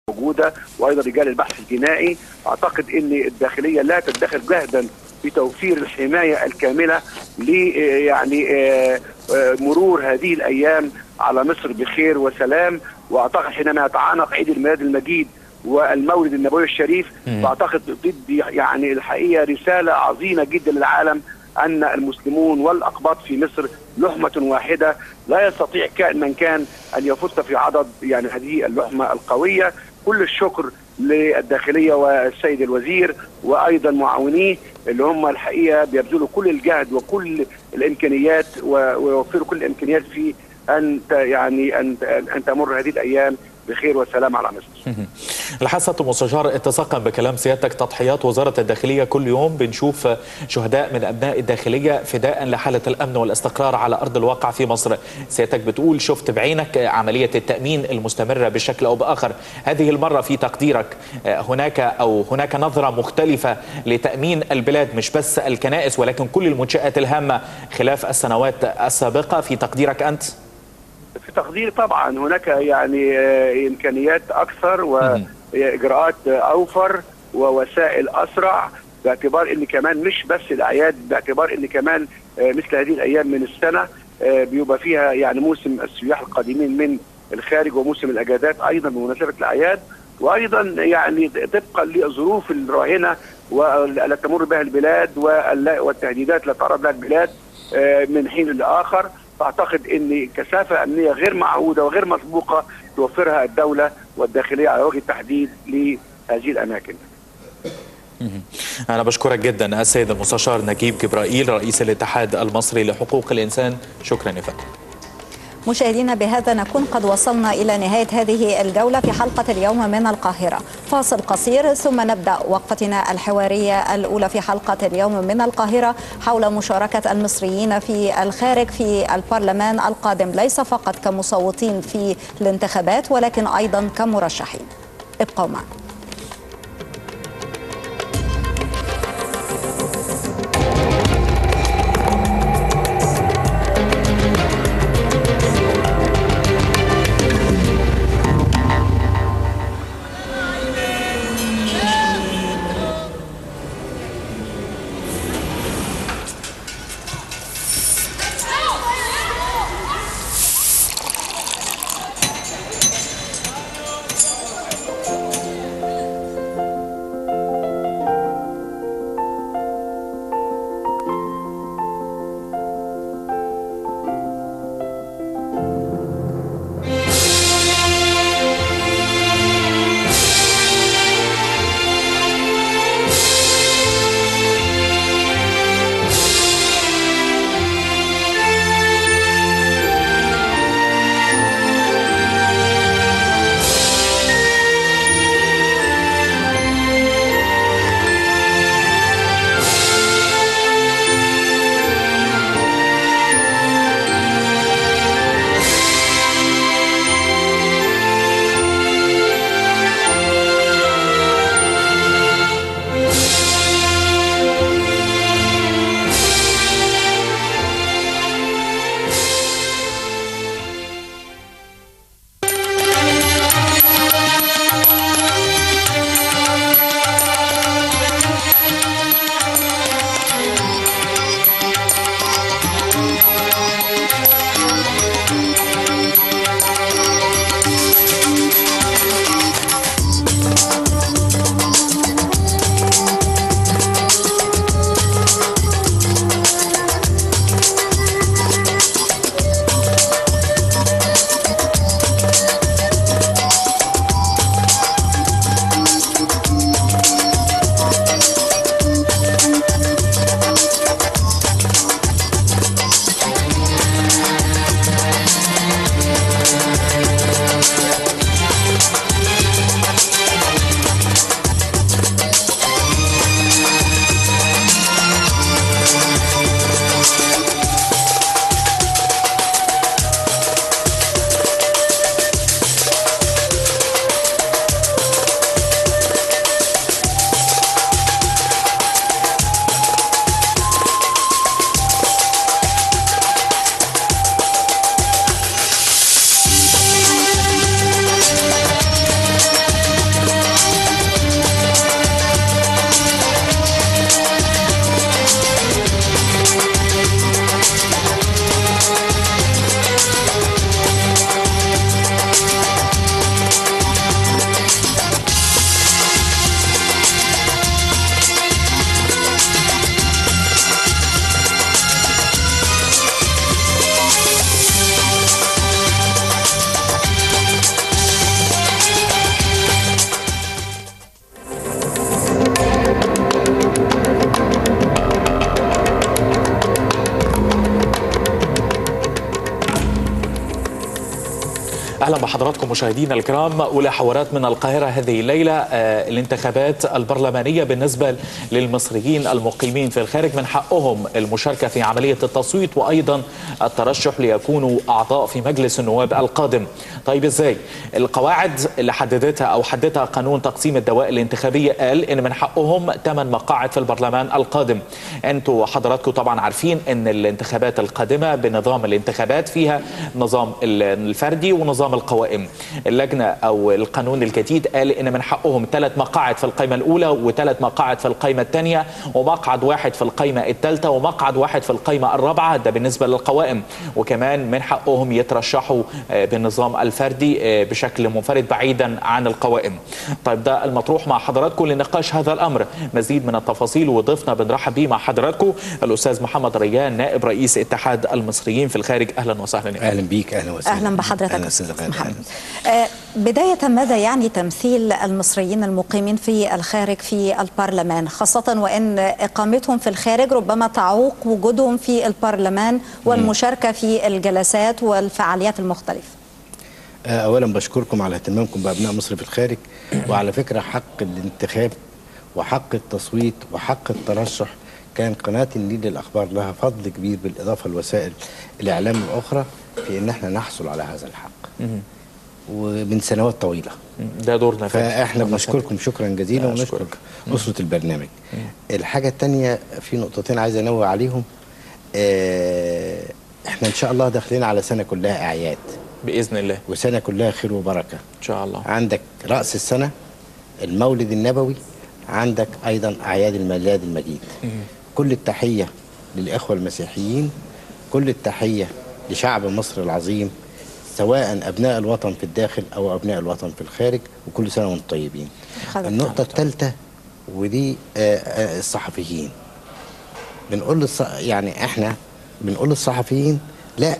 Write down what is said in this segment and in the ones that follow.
موجوده وايضا رجال البحث الجنائي اعتقد ان الداخليه لا تدخر جهدا في توفير الحمايه الكامله ل يعني مرور هذه الايام على مصر بخير وسلام واعتقد حينما يتعانق عيد الميلاد المجيد والمولد النبوي الشريف فاعتقد ضد يعني الحقيقه رساله عظيمه جدا للعالم ان المسلمون والاقباط في مصر لحمه واحده لا يستطيع كائن من كان ان يفت في عضد يعني هذه اللحمه القويه كل الشكر للداخليه والسيد الوزير وايضا معاونيه اللي هم الحقيقه بيبذلوا كل الجهد وكل الامكانيات ويوفروا كل الامكانيات في ان يعني ان ان تمر هذه الايام بخير وسلام على مصر. لاحظت مستشار اتساقا بكلام سيادتك تضحيات وزاره الداخليه كل يوم بنشوف شهداء من ابناء الداخليه فداء لحاله الامن والاستقرار على ارض الواقع في مصر، سيادتك بتقول شفت بعينك عمليه التامين المستمره بشكل او باخر، هذه المره في تقديرك هناك او هناك نظره مختلفه لتامين البلاد مش بس الكنائس ولكن كل المنشات الهامه خلاف السنوات السابقه في تقديرك انت؟ في تقدير طبعا هناك يعني امكانيات اكثر واجراءات اوفر ووسائل اسرع باعتبار ان كمان مش بس الاعياد باعتبار ان كمان مثل هذه الايام من السنه بيبقى فيها يعني موسم السياح القادمين من الخارج وموسم الاجازات ايضا بمناسبه الاعياد وايضا يعني طبقا للظروف الراهنه والتي تمر بها البلاد والتهديدات التي تعرض لها البلاد من حين لاخر فاعتقد ان كثافه امنيه غير معهوده وغير مسبوقه توفرها الدوله والداخليه على وجه التحديد لهذه الاماكن. أنا بشكرك جدا السيد المستشار نجيب جبرائيل رئيس الاتحاد المصري لحقوق الإنسان شكرا يا فندم. مشاهدينا بهذا نكون قد وصلنا إلى نهاية هذه الجولة في حلقة اليوم من القاهرة فاصل قصير ثم نبدأ وقفتنا الحوارية الأولى في حلقة اليوم من القاهرة حول مشاركة المصريين في الخارج في البرلمان القادم ليس فقط كمصوتين في الانتخابات ولكن أيضا كمرشحين ابقوا معنا بحضراتكم مشاهدينا الكرام أولى حوارات من القاهرة هذه الليلة آه، الانتخابات البرلمانية بالنسبة للمصريين المقيمين في الخارج من حقهم المشاركة في عملية التصويت وأيضا الترشح ليكونوا أعضاء في مجلس النواب القادم طيب إزاي القواعد اللي حددتها أو حددها قانون تقسيم الدوائر الانتخابية قال إن من حقهم 8 مقاعد في البرلمان القادم أنتوا حضراتكم طبعا عارفين أن الانتخابات القادمة بنظام الانتخابات فيها نظام الفردي ونظام القوائم اللجنة أو القانون الجديد قال إن من حقهم ثلاث مقاعد في القائمة الأولى وثلاث مقاعد في القائمة الثانية ومقعد واحد في القائمة الثالثة ومقعد واحد في القائمة الرابعة ده بالنسبة للقوائم وكمان من حقهم يترشحوا آه، بالنظام الفردي آه، بشكل منفرد بعيدا عن القوائم طيب ده المطروح مع حضراتكم لنقاش هذا الأمر مزيد من التفاصيل وضيفنا بنرحب به مع حضراتكم الأستاذ محمد ريان نائب رئيس اتحاد المصريين في الخارج أهلا وسهلا يا اهلا بيك اهلا وسهلا اهلا بحضرتك اهلا أستاذ وسهلا محمد آه، بداية ماذا يعني تمثيل المصريين المقيمين في الخارج في البرلمان خاصة وأن إقامتهم في الخارج ربما تعوق وجودهم في البرلمان والمشاركة في الجلسات والفعاليات المختلفة آه، اولا بشكركم على اهتمامكم بابناء مصر في الخارج وعلى فكره حق الانتخاب وحق التصويت وحق الترشح كان قناه النيل للاخبار لها فضل كبير بالاضافه لوسائل الاعلام الاخرى في ان احنا نحصل على هذا الحق ومن سنوات طويله ده دورنا فعلا. فاحنا الله بنشكركم شكرا جزيلا لا، ونشكر أشكرك. اسره البرنامج الحاجه الثانيه في نقطتين عايز انوه عليهم آه، احنا ان شاء الله داخلين على سنه كلها اعياد بإذن الله وسنه كلها خير وبركه إن شاء الله عندك راس السنه المولد النبوي عندك ايضا اعياد الميلاد المجيد كل التحيه للاخوه المسيحيين كل التحيه لشعب مصر العظيم سواء ابناء الوطن في الداخل او ابناء الوطن في الخارج وكل سنه وانتم طيبين حضرتك. النقطه الثالثه ودي آه، آه، الصحفيين بنقول للص... يعني احنا بنقول للصحفيين لا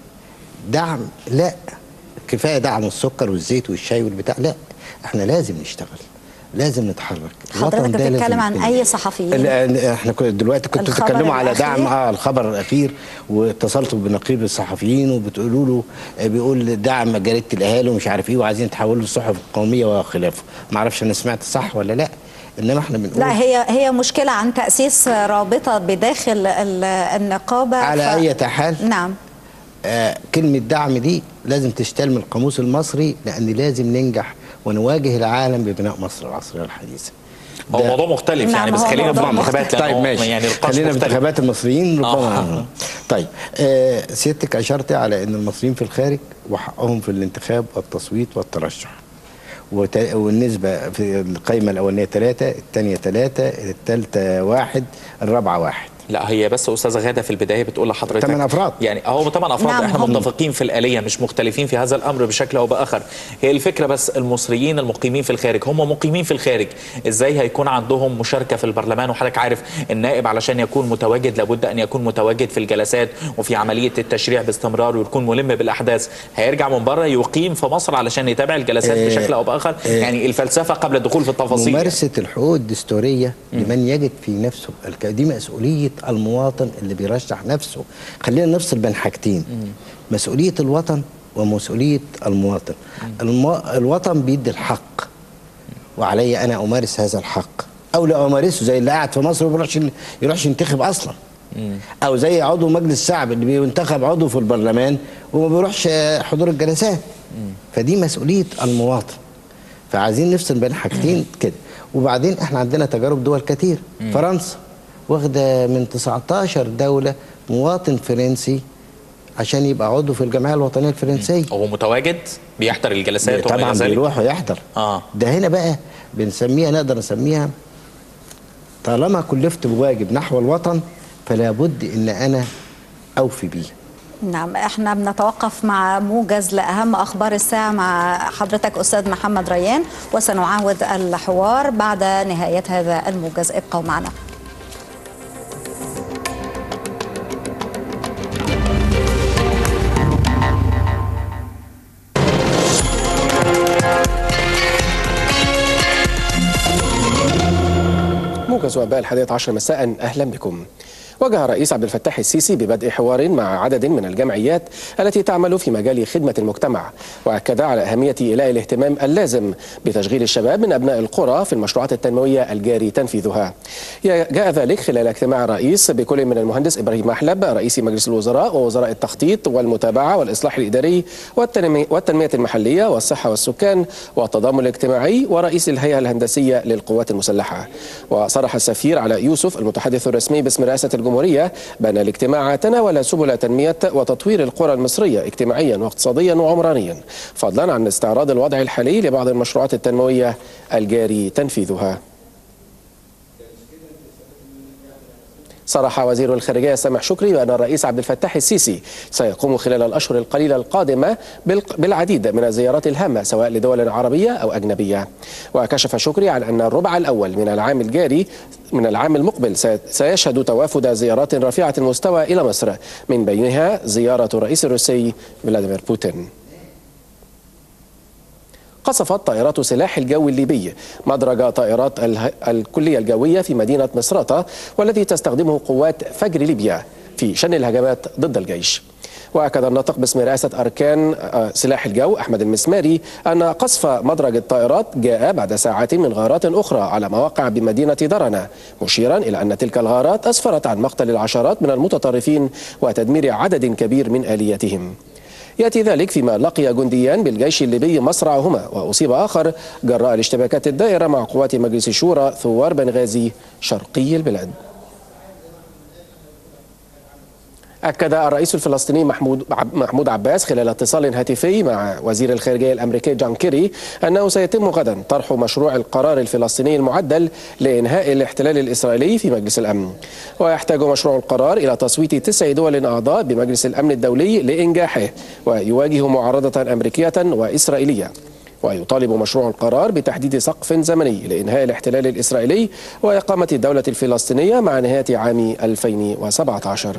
دعم لا كفايه دعم السكر والزيت والشاي والبتاع لا احنا لازم نشتغل لازم نتحرك الوطن حضرتك ده لازم بتتكلم عن يكون- أي صحفيين؟ لا، احنا كنا دلوقتي كنتوا الخبر بتتكلموا على الأخير؟ دعم اه الخبر الاخير واتصلتوا بنقيب الصحفيين وبتقولوا له آه، بيقول دعم جريده الاهالي ومش عارف ايه وعايزين تحولوا الصحف القوميه وخلافه ما اعرفش انا سمعت صح ولا لا انما احنا بنقول لا هي هي مشكلة عن تأسيس رابطة بداخل ال- النقابة على اي حال نعم آه كلمة دعم دي لازم تشتغل من القاموس المصري لأن لازم ننجح ونواجه العالم ببناء مصر العصرية الحديثة هو ده- موضوع مختلف نعم، يعني بس هو خلينا في موضوع الانتخابات لأنه طيب ماشي يعني القاش خلينا في مختلف. انتخابات المصريين ربما آه. طيب آه سيادتك اشرت على ان المصريين في الخارج وحقهم في الانتخاب والتصويت والترشح وت... والنسبة في القائمة الأولانية ثلاثة الثانية ثلاثة الثالثة واحد الرابعة واحد لا هي بس استاذه غاده في البدايه بتقول لحضرتك تمن أفراد. يعني هو ثمان افراد نعم، احنا هم- متفقين في الاليه مش مختلفين في هذا الامر بشكل او باخر هي الفكره بس المصريين المقيمين في الخارج هم مقيمين في الخارج ازاي هيكون عندهم مشاركه في البرلمان وحضرتك عارف النائب علشان يكون متواجد لابد ان يكون متواجد في الجلسات وفي عمليه التشريع باستمرار ويكون ملم بالاحداث هيرجع من بره يقيم في مصر علشان يتابع الجلسات آه، بشكل او باخر يعني الفلسفه قبل الدخول في التفاصيل ممارسة الحقوق الدستورية لمن يجد في نفسه الك- دي مسؤولية المواطن اللي بيرشح نفسه خلينا نفصل بين حاجتين مسؤولية الوطن ومسؤولية المواطن المو... الوطن بيدي الحق وعلي أنا أمارس هذا الحق أو لا أمارسه زي اللي قاعد في مصر وما يروحش يروحش ينتخب أصلا أو زي عضو مجلس الشعب اللي بينتخب عضو في البرلمان وما بيروحش آه، حضور الجلسات فدي مسؤولية المواطن فعايزين نفصل بين حاجتين كده وبعدين احنا عندنا تجارب دول كتير فرنسا واخده من 19 دوله مواطن فرنسي عشان يبقى عضو في الجمعيه الوطنيه الفرنسيه هو متواجد بيحضر الجلسات وما طبعا إلى ذلك؟ بيروح ويحضر آه. ده هنا بقى بنسميها نقدر نسميها طالما كلفت بواجب نحو الوطن فلا بد ان انا اوفي بيه نعم احنا بنتوقف مع موجز لاهم اخبار الساعه مع حضرتك استاذ محمد ريان وسنعاود الحوار بعد نهايه هذا الموجز ابقوا معنا موجز وأنباء الحادية عشر مساء أهلا بكم وجه الرئيس عبد الفتاح السيسي ببدء حوار مع عدد من الجمعيات التي تعمل في مجال خدمة المجتمع وأكد على أهمية إيلاء الاهتمام اللازم بتشغيل الشباب من أبناء القرى في المشروعات التنموية الجاري تنفيذها جاء ذلك خلال اجتماع الرئيس بكل من المهندس إبراهيم محلب رئيس مجلس الوزراء ووزراء التخطيط والمتابعة والإصلاح الإداري والتنمية المحلية والصحة والسكان والتضامن الاجتماعي ورئيس الهيئة الهندسية للقوات المسلحة وصرح السفير علاء يوسف المتحدث الرسمي باسم رئاسة الجمهورية بأن الاجتماع تناول سبل تنمية وتطوير القرى المصرية اجتماعيا واقتصاديا وعمرانيا فضلا عن استعراض الوضع الحالي لبعض المشروعات التنموية الجاري تنفيذها صرح وزير الخارجية سامح شكري بأن الرئيس عبد الفتاح السيسي سيقوم خلال الأشهر القليلة القادمة بالعديد من الزيارات الهامة سواء لدول عربية أو أجنبية وكشف شكري عن أن الربع الأول من العام الجاري من العام المقبل سيشهد توافد زيارات رفيعة المستوى إلى مصر من بينها زيارة الرئيس الروسي فلاديمير بوتين قصفت طائرات سلاح الجو الليبي مدرج طائرات الكلية الجوية في مدينة مصراتة والذي تستخدمه قوات فجر ليبيا في شن الهجمات ضد الجيش وأكد الناطق باسم رئاسة أركان سلاح الجو أحمد المسماري أن قصف مدرج الطائرات جاء بعد ساعات من غارات أخرى على مواقع بمدينة درنة مشيرا إلى أن تلك الغارات أسفرت عن مقتل العشرات من المتطرفين وتدمير عدد كبير من آلياتهم يأتي ذلك فيما لقي جنديان بالجيش الليبي مصرعهما وأصيب آخر جراء الاشتباكات الدائرة مع قوات مجلس الشورى ثوار بنغازي شرقي البلاد أكد الرئيس الفلسطيني محمود محمود عباس خلال اتصال هاتفي مع وزير الخارجية الأمريكي جون كيري أنه سيتم غدا طرح مشروع القرار الفلسطيني المعدل لإنهاء الاحتلال الإسرائيلي في مجلس الأمن ويحتاج مشروع القرار إلى تصويت تسع دول أعضاء بمجلس الأمن الدولي لإنجاحه ويواجه معارضة أمريكية وإسرائيلية ويطالب مشروع القرار بتحديد سقف زمني لإنهاء الاحتلال الإسرائيلي وإقامة الدولة الفلسطينية مع نهاية عام 2017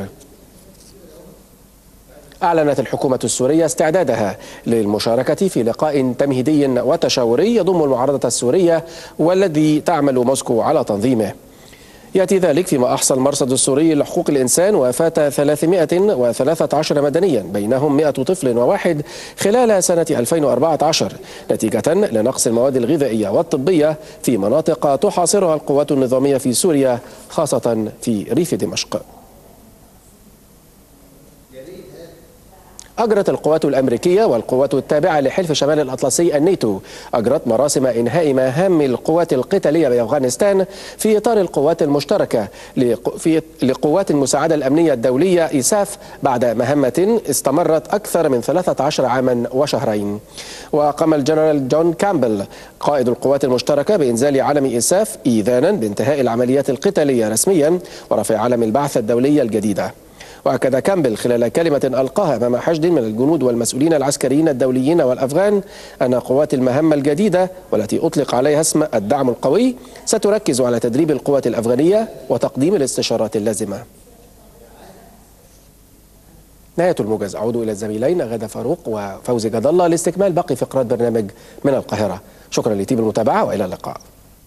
أعلنت الحكومة السورية استعدادها للمشاركة في لقاء تمهيدي وتشاوري يضم المعارضة السورية والذي تعمل موسكو على تنظيمه يأتي ذلك فيما أحصى المرصد السوري لحقوق الإنسان وفاة 313 مدنيا بينهم 100 طفل وواحد خلال سنة 2014 نتيجة لنقص المواد الغذائية والطبية في مناطق تحاصرها القوات النظامية في سوريا خاصة في ريف دمشق أجرت القوات الأمريكية والقوات التابعة لحلف شمال الأطلسي الناتو أجرت مراسم إنهاء مهام القوات القتالية بأفغانستان في إطار القوات المشتركة في لقوات المساعدة الأمنية الدولية إيساف بعد مهمة استمرت أكثر من 13 عاما وشهرين وقام الجنرال جون كامبل قائد القوات المشتركة بإنزال علم إيساف إيذانا بانتهاء العمليات القتالية رسميا ورفع علم البعث الدولية الجديدة وأكد كامبل خلال كلمة ألقاها أمام حشد من الجنود والمسؤولين العسكريين الدوليين والأفغان أن قوات المهمة الجديدة والتي أطلق عليها اسم الدعم القوي ستركز على تدريب القوات الأفغانية وتقديم الاستشارات اللازمة نهاية الموجز أعود إلى الزميلين غادة فاروق وفوزي جد الله لاستكمال باقي فقرات برنامج من القاهرة شكرا لتيم المتابعة وإلى اللقاء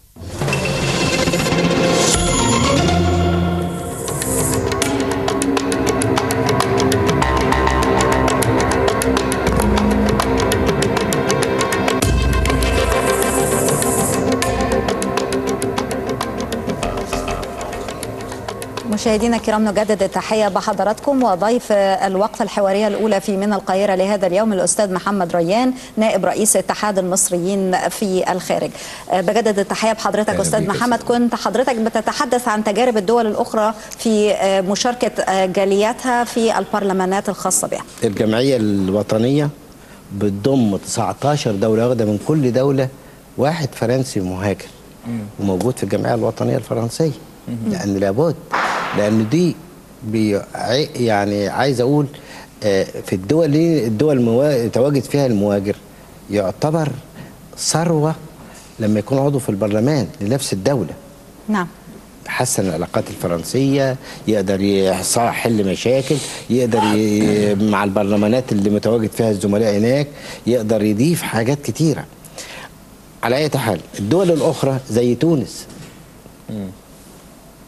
مشاهدينا الكرام نجدد التحيه بحضراتكم وضيف الوقفه الحواريه الاولى في من القاهره لهذا اليوم الاستاذ محمد ريان نائب رئيس اتحاد المصريين في الخارج. بجدد التحيه بحضرتك استاذ محمد كنت حضرتك بتتحدث عن تجارب الدول الاخرى في مشاركه جالياتها في البرلمانات الخاصه بها. الجمعيه الوطنيه بتضم 19 دوله واخده من كل دوله واحد فرنسي مهاجر وموجود في الجمعيه الوطنيه الفرنسيه لان لابد لان دي بي يعني عايز اقول في الدول اللي الدول الموا... تواجد فيها المهاجر يعتبر ثروه لما يكون عضو في البرلمان لنفس الدوله نعم حسن العلاقات الفرنسيه يقدر يحل مشاكل يقدر ي... مع البرلمانات اللي متواجد فيها الزملاء هناك يقدر يضيف حاجات كتيره على اي حال الدول الاخرى زي تونس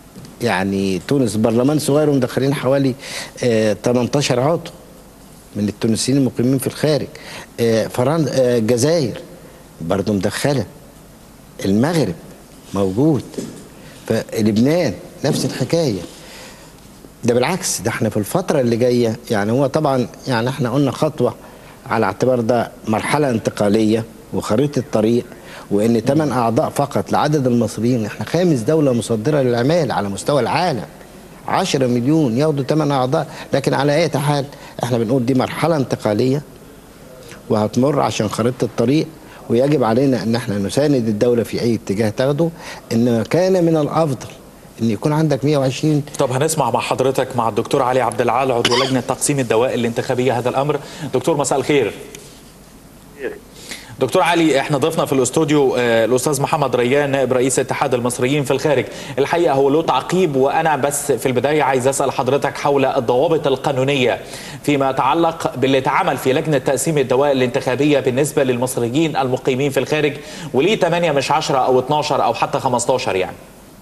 يعني تونس برلمان صغير ومدخلين حوالي آه 18 عضو من التونسيين المقيمين في الخارج آه فرنسا آه الجزائر برضه مدخله المغرب موجود فلبنان نفس الحكايه ده بالعكس ده احنا في الفترة اللي جاية يعني هو طبعا يعني احنا قلنا خطوة على اعتبار ده مرحلة انتقالية وخريطة طريق وان 8 اعضاء فقط لعدد المصريين احنا خامس دولة مصدرة للعمال على مستوى العالم 10 مليون ياخدوا 8 اعضاء لكن على اي حال احنا بنقول دي مرحلة انتقالية وهتمر عشان خريطة الطريق ويجب علينا ان احنا نساند الدولة في اي اتجاه تاخده ان كان من الافضل ان يكون عندك 120 طب هنسمع مع حضرتك مع الدكتور علي عبد العال عضو لجنه تقسيم الدواء الانتخابيه هذا الامر دكتور مساء الخير دكتور علي احنا ضفنا في الاستوديو آه، الاستاذ محمد ريان نائب رئيس اتحاد المصريين في الخارج الحقيقه هو له تعقيب وانا بس في البدايه عايز اسال حضرتك حول الضوابط القانونيه فيما يتعلق باللي اتعمل في لجنه تقسيم الدواء الانتخابيه بالنسبه للمصريين المقيمين في الخارج وليه 8 مش 10 او 12 او حتى 15 يعني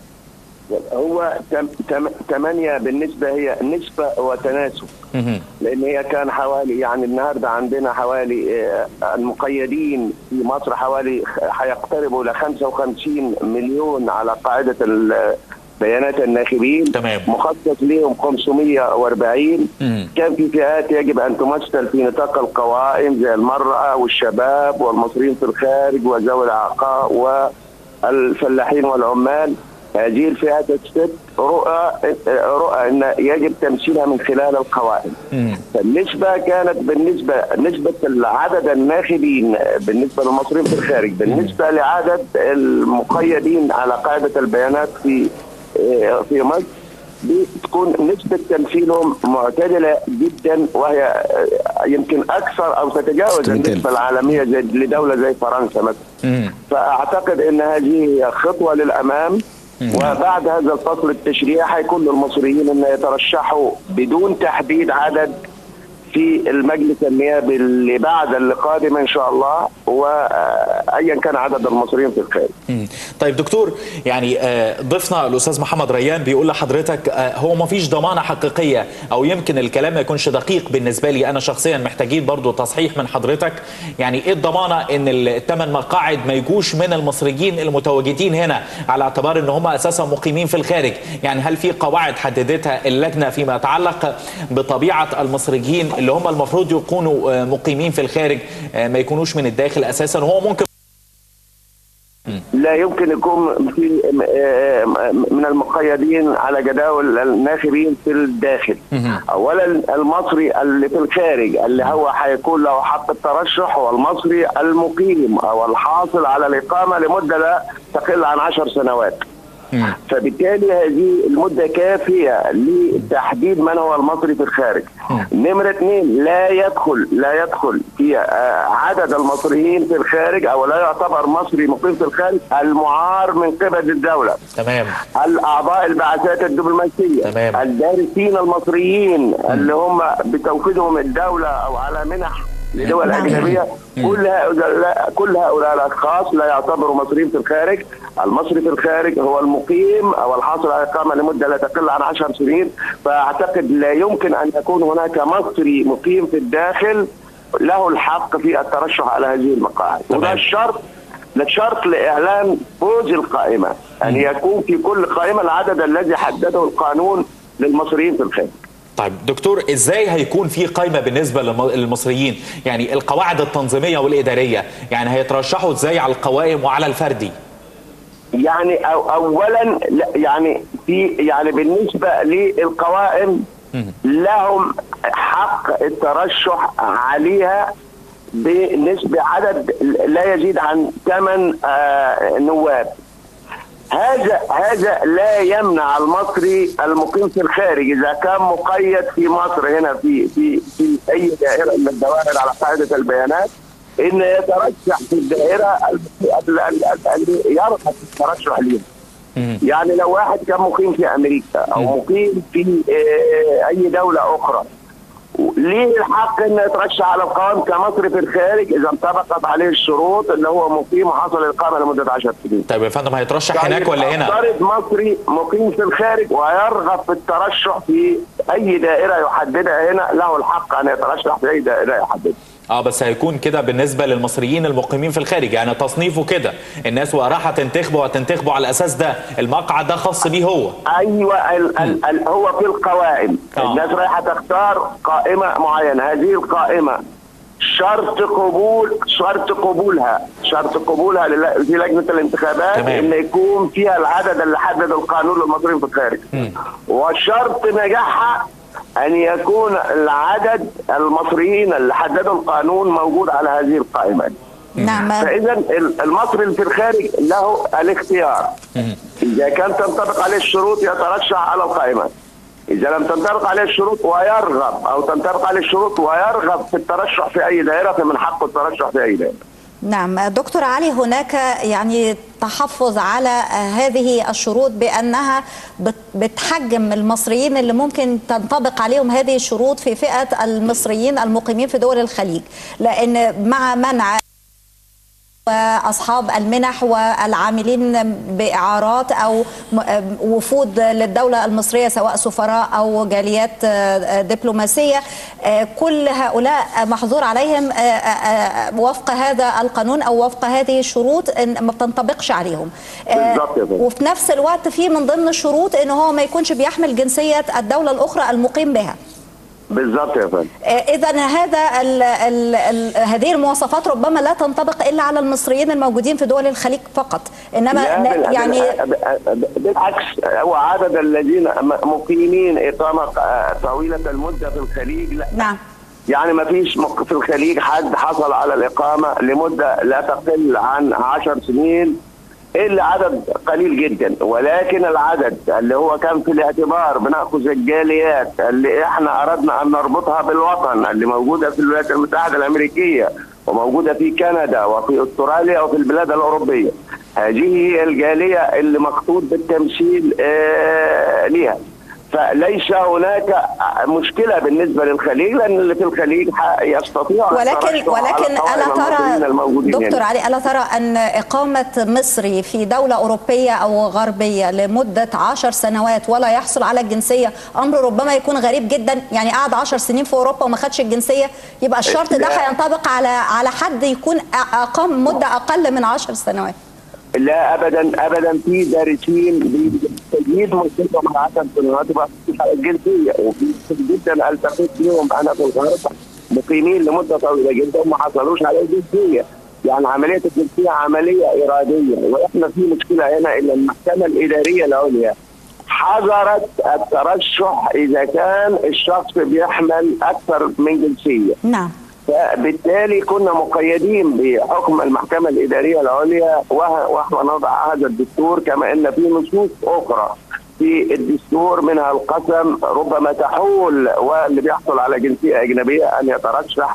هو تم تم ثمانية بالنسبة هي نسبة وتناسب مهم. لأن هي كان حوالي يعني النهاردة عندنا حوالي آه، المقيدين في مصر حوالي هيقتربوا ل 55 مليون على قاعدة ال- بيانات الناخبين تمام. مخصص لهم 540 مم. كان في فئات يجب ان تمثل في نطاق القوائم زي المراه والشباب والمصريين في الخارج وذوي الاعاقه والفلاحين والعمال هذه الفئات الست رؤى رؤى ان يجب تمثيلها من خلال القوائم مم. فالنسبة كانت بالنسبة نسبة عدد الناخبين بالنسبة للمصريين في الخارج بالنسبة لعدد المقيدين على قاعدة البيانات في في مصر بتكون نسبة تمثيلهم معتدلة جدا وهي يمكن أكثر أو تتجاوز تمثل. النسبة العالمية زي لدولة زي فرنسا مثلا مم. فاعتقد ان هذه هي خطوه للامام وبعد هذا الفصل التشريعي هيكون للمصريين ان يترشحوا بدون تحديد عدد في المجلس النيابي اللي بعد اللي قادم ان شاء الله وايا كان عدد المصريين في الخارج. مم. طيب دكتور يعني آه، ضيفنا الاستاذ محمد ريان بيقول لحضرتك آه، هو ما فيش ضمانه حقيقيه او يمكن الكلام ما يكونش دقيق بالنسبه لي انا شخصيا محتاجين برضو تصحيح من حضرتك يعني ايه الضمانه ان الثمان مقاعد ما يجوش من المصريين المتواجدين هنا على اعتبار ان هم اساسا مقيمين في الخارج يعني هل في قواعد حددتها اللجنه فيما يتعلق بطبيعه المصريين اللي هم المفروض يكونوا آه، مقيمين في الخارج آه، ما يكونوش من الداخل اساسا وهو ممكن لا يمكن يكون في من المقيدين على جداول الناخبين في الداخل اولا المصري اللي في الخارج اللي هو هيكون له حق الترشح هو المصري المقيم او الحاصل على الاقامه لمده لا تقل عن عشر سنوات فبالتالي هذه المدة كافية لتحديد من هو المصري في الخارج نمرة اثنين لا يدخل لا يدخل في آه، عدد المصريين في الخارج او لا يعتبر مصري مقيم في الخارج المعار من قبل الدولة تمام الاعضاء البعثات الدبلوماسيه تمام. الدارسين المصريين اللي هم بتوكيدهم الدوله او على منح لدول نعم. اجنبيه كل هؤلاء كل هؤلاء الاشخاص لا يعتبروا مصريين في الخارج، المصري في الخارج هو المقيم او الحاصل على اقامه لمده لا تقل عن 10 سنين، فاعتقد لا يمكن ان يكون هناك مصري مقيم في الداخل له الحق في الترشح على هذه المقاعد، تمام. وده الشرط ده شرط لاعلان فوز القائمه ان يكون في كل قائمه العدد الذي حدده القانون للمصريين في الخارج طيب دكتور ازاي هيكون في قائمه بالنسبه للم- للمصريين يعني القواعد التنظيميه والاداريه يعني هيترشحوا ازاي على القوائم وعلى الفردي يعني أو اولا لا يعني في يعني بالنسبه للقوائم لهم حق الترشح عليها بنسبه عدد لا يزيد عن ثمان نواب هذا هذا لا يمنع المصري المقيم في الخارج اذا كان مقيد في مصر هنا في في في اي دائره من الدوائر على قاعده البيانات ان يترشح في الدائره اللي يرغب في الترشح ليها. يعني لو واحد كان مقيم في امريكا او مقيم في آه، اي دوله اخرى ليه الحق انه يترشح على القوام كمصري في الخارج اذا انطبقت عليه الشروط اللي هو مقيم وحصل الاقامه لمده 10 سنين. طيب يا فندم هيترشح هناك طيب ولا هنا؟ افترض مصري مقيم في الخارج ويرغب في الترشح في اي دائره يحددها هنا له الحق ان يترشح في اي دائره يحددها. اه بس هيكون كده بالنسبه للمصريين المقيمين في الخارج يعني تصنيفه كده الناس راح تنتخبه هتنتخبه على الاساس ده المقعد ده خاص بيه هو ايوه ال ال ال هو في القوائم آه. الناس رايحه تختار قائمه معينه هذه القائمه شرط قبول شرط قبولها شرط قبولها لل- في لجنه الانتخابات تمام. ان يكون فيها العدد اللي حدد القانون للمصريين في الخارج وشرط نجاحها ان يكون العدد المصريين اللي حددوا القانون موجود على هذه القائمه نعم فاذا ال- المصري اللي في الخارج له الاختيار اذا كان تنطبق عليه الشروط يترشح على القائمه اذا لم تنطبق عليه الشروط ويرغب او تنطبق عليه الشروط ويرغب في الترشح في اي دائره فمن حقه الترشح في اي دائره نعم دكتور علي هناك يعني تحفظ على هذه الشروط بأنها بت- بتحجم المصريين اللي ممكن تنطبق عليهم هذه الشروط في فئة المصريين المقيمين في دول الخليج لأن مع منع واصحاب المنح والعاملين باعارات او م- وفود للدوله المصريه سواء سفراء او جاليات آه، دبلوماسيه آه، كل هؤلاء محظور عليهم آه، آه، آه، وفق هذا القانون او وفق هذه الشروط ان ما بتنطبقش عليهم آه، بالظبط يا فندم. وفي نفس الوقت في من ضمن الشروط ان هو ما يكونش بيحمل جنسيه الدوله الاخرى المقيم بها بالظبط يا فندم اذا هذا ال ال ال هذه المواصفات ربما لا تنطبق الا على المصريين الموجودين في دول الخليج فقط انما لا ن- بال- يعني بال- بالعكس هو عدد الذين م- مقيمين اقامه آه، طويله المده في الخليج لا نعم يعني ما فيش مق- في الخليج حد حصل على الإقامة لمدة لا تقل عن عشر سنين إلا عدد قليل جدا ولكن العدد اللي هو كان في الاعتبار بنأخذ الجاليات اللي احنا أردنا أن نربطها بالوطن اللي موجودة في الولايات المتحدة الأمريكية وموجودة في كندا وفي أستراليا وفي البلاد الأوروبية هذه هي الجالية اللي مقصود بالتمثيل آه ليها فليس هناك مشكله بالنسبه للخليج لان اللي في الخليج ح- يستطيع ولكن الترشح على ولكن القوائم الا المصريين ترى الموجودين دكتور هنا. علي الا ترى ان اقامه مصري في دوله اوروبيه او غربيه لمده عشر سنوات ولا يحصل على الجنسيه امر ربما يكون غريب جدا يعني قعد عشر سنين في اوروبا وما خدش الجنسيه يبقى الشرط ده لا. هينطبق على على حد يكون أ- اقام مده اقل من عشر سنوات لا ابدا ابدا في دارسين بتجديد مدتهم على 10 سنوات وبحثوا على الجنسيه وفي كتير جدا التقيت بيهم انا في الغرب مقيمين لمده طويله جدا وما حصلوش على الجنسيه يعني عمليه الجنسيه عمليه اراديه واحنا في مشكله هنا ان المحكمه الاداريه العليا حظرت الترشح اذا كان الشخص بيحمل اكثر من جنسيه نعم فبالتالي كنا مقيدين بحكم المحكمة الإدارية العليا وه- وهو نضع هذا الدستور كما أن في نصوص أخرى في الدستور منها القسم ربما تحول واللي بيحصل على جنسية أجنبية أن يترشح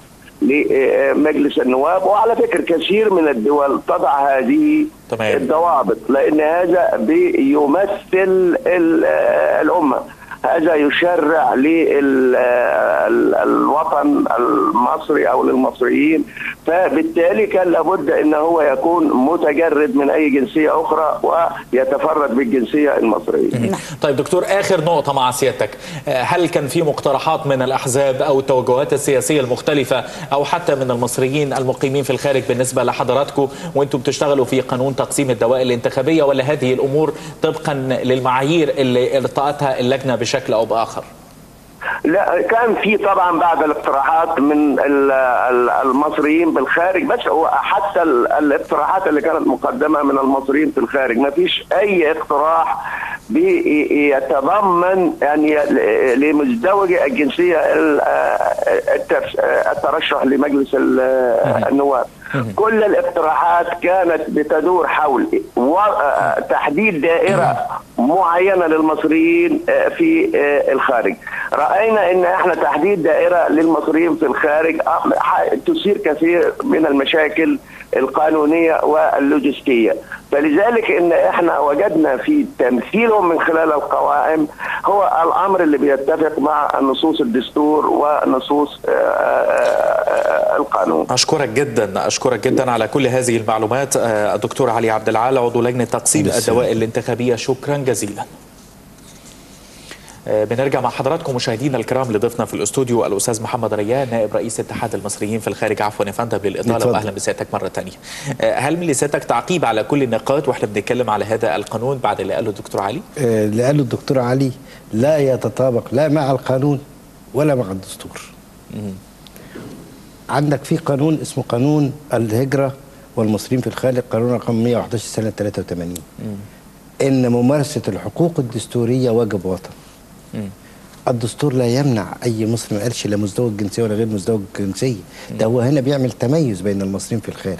لمجلس النواب وعلى فكرة كثير من الدول تضع هذه تمام. الضوابط لأن هذا بيمثل ال- الأمة هذا يشرع للوطن المصري او للمصريين فبالتالي كان لابد ان هو يكون متجرد من اي جنسيه اخرى ويتفرد بالجنسيه المصريه. طيب دكتور اخر نقطه مع سيادتك آه، هل كان في مقترحات من الاحزاب او التوجهات السياسيه المختلفه او حتى من المصريين المقيمين في الخارج بالنسبه لحضراتكم وانتم بتشتغلوا في قانون تقسيم الدوائر الانتخابيه ولا هذه الامور طبقا للمعايير اللي ارتأتها اللجنه بشكل او باخر؟ لا كان في طبعا بعض الاقتراحات من ال- ال- المصريين بالخارج بس هو حتى ال- الاقتراحات اللي كانت مقدمه من المصريين في الخارج ما فيش اي اقتراح بيتضمن يعني لمزدوج الجنسيه ال- الترش- الترشح لمجلس ال- النواب كل الاقتراحات كانت بتدور حول و- تحديد دائره معينه للمصريين في الخارج راينا ان احنا تحديد دائره للمصريين في الخارج تثير كثير من المشاكل القانونيه واللوجستيه فلذلك ان احنا وجدنا في تمثيلهم من خلال القوائم هو الامر اللي بيتفق مع نصوص الدستور ونصوص آه، آه، القانون أشكرك جدا أشكرك جدا على كل هذه المعلومات آه، الدكتور علي عبد العال عضو لجنة تقسيم بالسلامة. الدوائر الانتخابية شكرا جزيلا آه، بنرجع مع حضراتكم مشاهدينا الكرام لضيفنا في الاستوديو الاستاذ محمد ريان نائب رئيس اتحاد المصريين في الخارج عفوا يا فندم للاطاله اتفضل. واهلا بسيادتك مره ثانيه. هل من لسيادتك تعقيب على كل النقاط واحنا بنتكلم على هذا القانون بعد اللي قاله الدكتور علي؟ آه، اللي قاله الدكتور علي لا يتطابق لا مع القانون ولا مع الدستور عندك في قانون اسمه قانون الهجرة والمصريين في الخارج قانون رقم 111 سنة 83 إن ممارسة الحقوق الدستورية واجب وطن الدستور لا يمنع أي مصري ما قالش لا مزدوج الجنسية ولا غير مزدوج الجنسية ده هو هنا بيعمل تميز بين المصريين في الخارج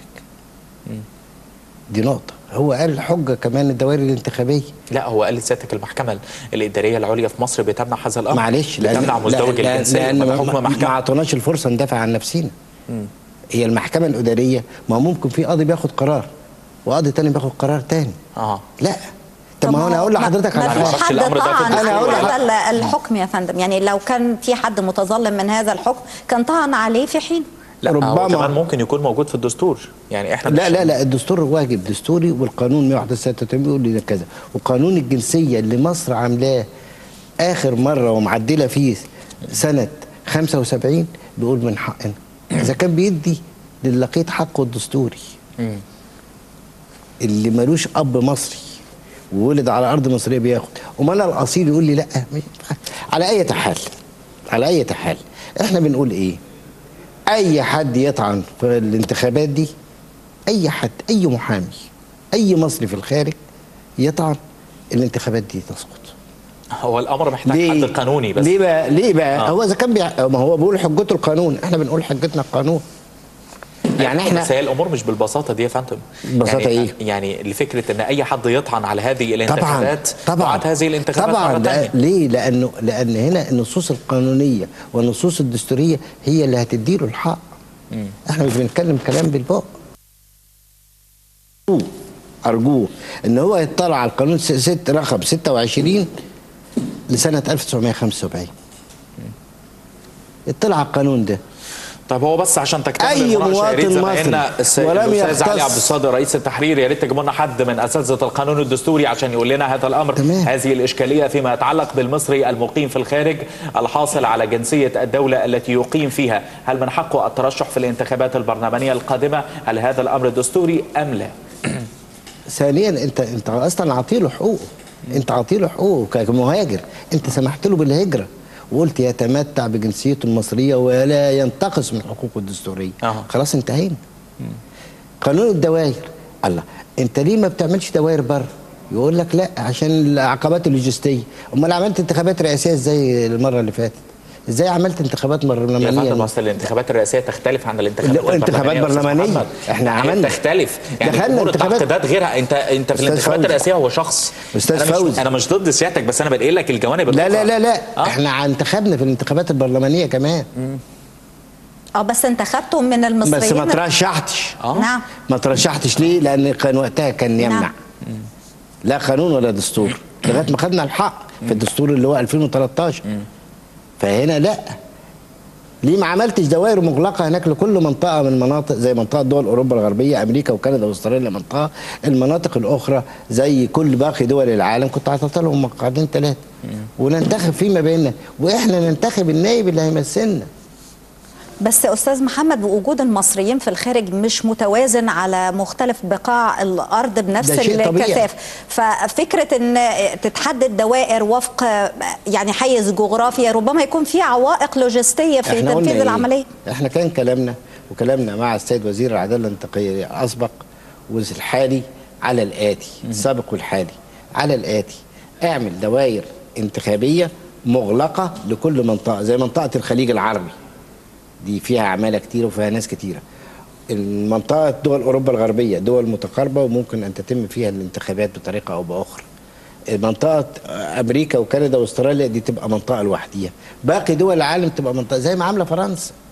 دي نقطة هو قال حجة كمان الدوائر الانتخابية لا هو قال لسيادتك المحكمة الإدارية العليا في مصر بتمنع هذا الأمر معلش بتمنع مزدوج لا- الجنسية لان وده ما, حكم ما, ما محكمة اعطوناش الفرصه ندافع عن نفسينا هي المحكمه الاداريه ما ممكن في قاضي بياخد قرار وقاضي تاني بياخد قرار تاني اه لا طب ما هو انا اقول لحضرتك على ما معرفش فيش حاجه حد الأمر ده في طعن الدستور أنا أقول في لك- هذا الحكم يا فندم يعني لو كان في حد متظلم من هذا الحكم كان طعن عليه في حين لا ربما هو ربما. كمان ممكن يكون موجود في الدستور يعني احنا لا مش- لا لا الدستور واجب دستوري والقانون 181 بيقول لي كذا وقانون الجنسيه اللي مصر عاملاه اخر مره ومعدله فيه سنه 75 بيقول من حقنا اذا كان بيدي للقيط حقه الدستوري اللي ملوش اب مصري وولد على ارض مصريه بياخد امال أنا الاصيل يقول لي لا مش- على اي حال على اي حال احنا بنقول ايه اي حد يطعن في الانتخابات دي اي حد اي محامي اي مصري في الخارج يطعن الانتخابات دي تسقط هو الأمر محتاج حد قانوني بس ليه بقى ليه بقى آه. آه. هو اذا كان بيع... ما هو بيقول حجته القانون احنا بنقول حجتنا القانون يعني بس احنا هي الامور مش بالبساطه دي يا فندم ببساطة يعني إيه؟ يعني لفكره ان اي حد يطعن على هذه الانتخابات طبعا طبعا وعد هذه الانتخابات طبعا مرة ده تانية. ليه لانه لان هنا النصوص القانونيه والنصوص الدستوريه هي اللي هتديله الحق احنا مش بنتكلم كلام بالبق ارجوه ان هو يطلع على القانون س- ست رقم 26 لسنه 1975 اطلع على القانون ده طب هو بس عشان تكتمل أي المناقشه يا ريت مواطن زمايلنا مصري السيد ولم الاستاذ علي يختص- عبد الصادق رئيس التحرير يا ريت تجيبوا لنا حد من اساتذه القانون الدستوري عشان يقول لنا هذا الامر تمام. هذه الاشكاليه فيما يتعلق بالمصري المقيم في الخارج الحاصل على جنسيه الدوله التي يقيم فيها هل من حقه الترشح في الانتخابات البرلمانيه القادمه هل هذا الامر دستوري ام لا ثانيا انت انت اصلا عاطيله حقوقه انت عاطيله حقوقه كمهاجر انت سمحت له بالهجره وقلت يتمتع بجنسيته المصريه ولا ينتقص من حقوقه الدستوريه أها. خلاص انتهينا قانون الدوائر الله انت ليه ما بتعملش دوائر بره يقول لك لا عشان العقبات اللوجستيه امال عملت انتخابات رئاسيه ازاي المره اللي فاتت ازاي عملت انتخابات يا برلمانيه فندم اصل الانتخابات الرئاسيه تختلف عن الانتخابات لا، انتخابات البرلمانية يا أستاذ برلمانية. محمد. احنا هي عملنا. بتختلف يعني دخلنا امور انتخابات. التعقيدات غيرها انت انت في أستاذ الانتخابات فوزي. الرئاسيه هو شخص أستاذ أنا مش فوزي. انا مش ضد سيادتك بس انا بنقل لك الجوانب لا الأخرى. لا لا لا آه؟ احنا انتخبنا في الانتخابات البرلمانيه كمان اه بس انتخبتم من بس المصريين ما ترشحتش آه. نعم ما ترشحتش ليه لان كان وقتها كان يمنع نعم. لا قانون ولا دستور لغايه ما خدنا الحق في الدستور اللي هو 2013 فهنا لا ليه ما عملتش دوائر مغلقه هناك لكل منطقه من المناطق زي منطقه دول اوروبا الغربيه امريكا وكندا واستراليا منطقه المناطق الاخرى زي كل باقي دول العالم كنت حاطط لهم مقعدين ثلاثه وننتخب فيما بيننا واحنا ننتخب النائب اللي هيمثلنا بس استاذ محمد وجود المصريين في الخارج مش متوازن على مختلف بقاع الارض بنفس ده شيء طبيعي. الكثافه ففكره ان تتحدد دوائر وفق يعني حيز جغرافي ربما يكون في عوائق لوجستيه في احنا قلنا تنفيذ إيه؟ العمليه احنا كان كلامنا وكلامنا مع السيد وزير العداله الانتقاليه اسبق والحالي على الاتي السابق والحالي على الاتي اعمل دوائر انتخابيه مغلقه لكل منطقه زي منطقه الخليج العربي دي فيها عماله كتير وفيها ناس كتيره المنطقه دول اوروبا الغربيه دول متقاربه وممكن ان تتم فيها الانتخابات بطريقه او باخرى منطقه امريكا وكندا واستراليا دي تبقى منطقه لوحديها باقي دول العالم تبقى منطقه زي ما عامله فرنسا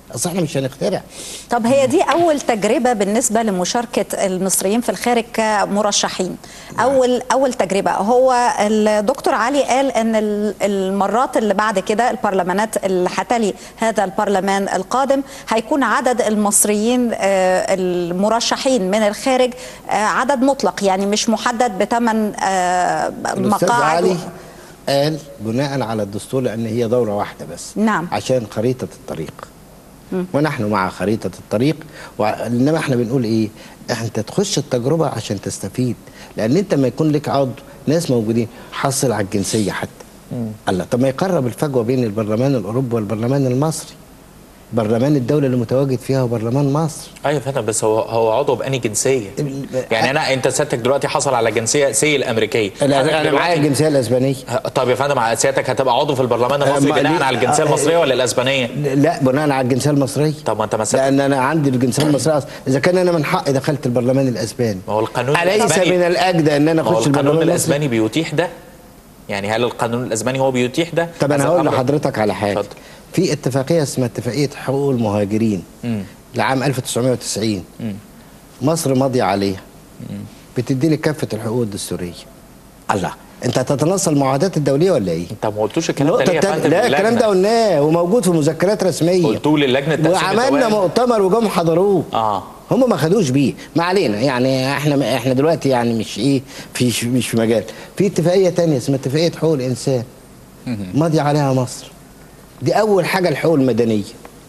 اصل احنا مش هنخترع طب هي دي أول تجربة بالنسبة لمشاركة المصريين في الخارج كمرشحين أول أول تجربة هو الدكتور علي قال أن ال- المرات اللي بعد كده البرلمانات اللي هتلي هذا البرلمان القادم هيكون عدد المصريين آه، المرشحين من الخارج آه، عدد مطلق يعني مش محدد بثمان الاستاذ مقاعد علي قال بناء على الدستور لان هي دوره واحده بس نعم. عشان خريطه الطريق ونحن مع خريطه الطريق وع- انما احنا بنقول ايه انت تخش التجربه عشان تستفيد لان انت ما يكون لك عضو ناس موجودين حصل على الجنسيه حتى الله طب ما يقرب الفجوه بين البرلمان الاوروبي والبرلمان المصري برلمان الدوله اللي متواجد فيها هو برلمان مصر ايوه فندم بس هو هو عضو بأني جنسيه ال- يعني انا انت سيادتك دلوقتي حصل على جنسيه سي الامريكيه انا حضرتك انا معايا دلوقتي- الجنسيه الاسبانيه طب يا فندم سيادتك هتبقى عضو في البرلمان آه، المصري ما بناء دي- على الجنسيه آه، المصريه ولا الاسبانيه؟ لا بناء على الجنسيه المصريه طب ما انت ما سيادتك لان انا عندي الجنسيه المصريه أصلاً. اذا كان انا من حقي دخلت البرلمان الاسباني ما هو القانون اليس الاسباني من الاجدى ان انا ما هو اخش القانون البرلمان الاسباني بيتيح ده؟ يعني هل القانون الاسباني هو بيتيح ده؟ طب انا هذا هقول الأمر؟ لحضرتك على حاجه اتفضل. في اتفاقيه اسمها اتفاقيه حقوق المهاجرين مم. لعام 1990 مم. مصر ماضيه عليها بتدي لي كافه الحقوق الدستوريه الله انت هتتنصل المعاهدات الدوليه ولا ايه؟ انت ما قلتوش الكلام ده النقطة ليه يا التانية- فندم لا للجنة؟ الكلام ده قلناه وموجود في مذكرات رسميه قلتوه للجنه تقسيم وعملنا الدوائر. مؤتمر وجم حضروه اه هم ما خدوش بيه ما علينا يعني احنا احنا دلوقتي يعني مش ايه في مش في مجال في اتفاقيه تانية اسمها اتفاقيه حقوق الانسان ماضي عليها مصر دي اول حاجه الحقوق المدنيه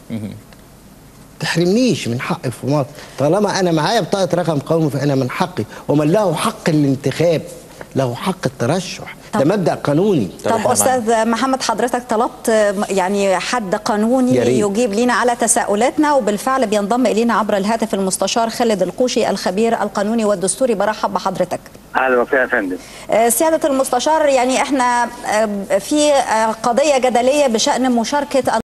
تحرمنيش من حقي في مصر طالما انا معايا بطاقه رقم قومي فانا من حقي ومن له حق الانتخاب له حق الترشح ده طب- مبدا قانوني طب طب إحنا استاذ محمد حضرتك طلبت يعني حد قانوني يا ريت. يجيب لنا على تساؤلاتنا وبالفعل بينضم الينا عبر الهاتف المستشار خالد القوشي الخبير القانوني والدستوري برحب بحضرتك اهلا وسهلا يا فندم آه، سيادة المستشار يعني احنا آه، في آه، قضية جدلية بشأن مشاركة